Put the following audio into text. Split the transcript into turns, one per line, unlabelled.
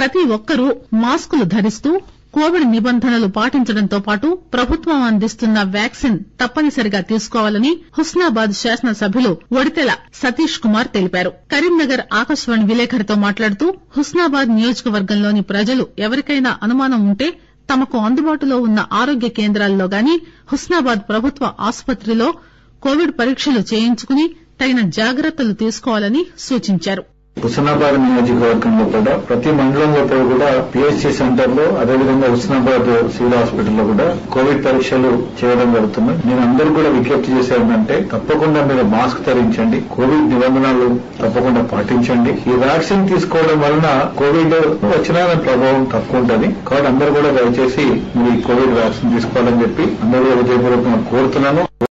ప్రతి ఒక్కరూ మాస్కులు ధరిస్తూ కోవిడ్ నిబంధనలు పాటించడంతో పాటు ప్రభుత్వం అందిస్తున్న వ్యాక్సిన్ తప్పనిసరిగా తీసుకోవాలని హుస్నాబాద్ శాసనసభ్యులు ఒడితెల సతీష్ కుమార్ తెలిపారు కరీంనగర్ ఆకాశవాణి విలేకరితో మాట్లాడుతూ హుస్నాబాద్ నియోజకవర్గంలోని ప్రజలు ఎవరికైనా అనుమానం ఉంటే తమకు అందుబాటులో ఉన్న ఆరోగ్య కేంద్రాల్లో గాని హుస్నాబాద్ ప్రభుత్వ ఆసుపత్రిలో కోవిడ్ పరీక్షలు చేయించుకుని తగిన జాగ్రత్తలు తీసుకోవాలని సూచించారు
హుస్నాబాద్ నియోజకవర్గంలో కూడా ప్రతి మండలంలో కూడా పిహెచ్సి సెంటర్ లో అదేవిధంగా హుస్నాబాద్ సివిల్ హాస్పిటల్ లో కూడా కోవిడ్ పరీక్షలు చేయడం జరుగుతుంది నేను అందరూ కూడా విజ్ఞప్తి చేసేది ఏంటంటే తప్పకుండా మీరు మాస్క్ ధరించండి కోవిడ్ నిబంధనలు తప్పకుండా పాటించండి ఈ వ్యాక్సిన్ తీసుకోవడం వలన కోవిడ్ వచ్చినా దాని ప్రభావం తక్కువ ఉంటుంది కాబట్టి అందరూ కూడా దయచేసి మీరు ఈ కోవిడ్ వ్యాక్సిన్ తీసుకోవాలని చెప్పి అందరూ కూడా హృదయపూర్వకంగా కోరుతున్నాను